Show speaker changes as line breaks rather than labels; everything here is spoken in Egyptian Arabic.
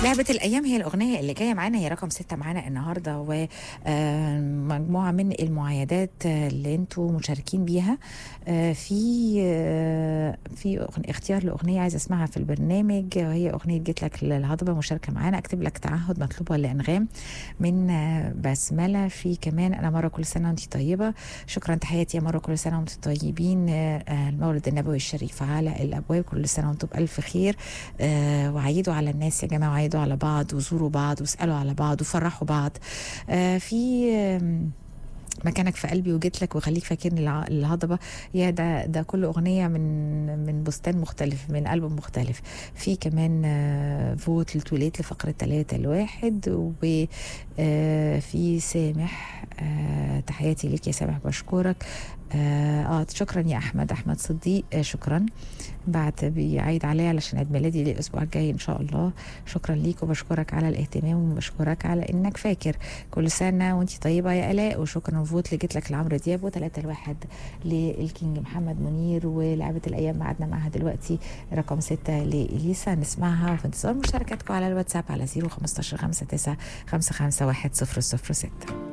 لعبة الأيام هي الأغنية اللي جاية معانا هي رقم ستة معانا النهاردة ومجموعة من المعايدات آه، اللي انتوا مشاركين بيها آه، في آه، في أغن- اختيار لأغنية عايزة اسمعها في البرنامج وهي أغنية جيت لك للهضبة مشاركة معانا أكتب لك تعهد مطلوبة لأنغام من آه، بسملة في كمان أنا مرة كل سنة وأنت طيبة شكرا تحياتي يا مرة كل سنة وأنتم طيبين آه، آه، المولد النبوي الشريف على الأبواب كل سنة وأنتم بألف خير آه، وعيدوا على الناس يا جماعه وعيدوا على بعض وزوروا بعض واسالوا على بعض وفرحوا بعض آه، في آم، مكانك في قلبي وجيت لك وخليك فاكرني الع- الهضبه يا ده ده كل اغنيه من من بستان مختلف من البوم مختلف في كمان آه، فوت لتوليت لفقره ثلاثة الواحد وفي سامح آه، تحياتي ليك يا سامح بشكرك اه آه، شكرا يا احمد احمد صديق آه شكرا بعد بيعيد عليا علشان عيد ميلادي الاسبوع الجاي ان شاء الله شكرا ليك وبشكرك على الاهتمام وبشكرك على انك فاكر كل سنه وانت طيبه يا الاء وشكرا فوت لجيت لك لعمرو دياب وثلاثة الواحد للكينج محمد منير ولعبه الايام معادنا معاها دلوقتي رقم ستة لإليسا نسمعها وفي انتظار مشاركتكم على الواتساب على 015 59 55 100 6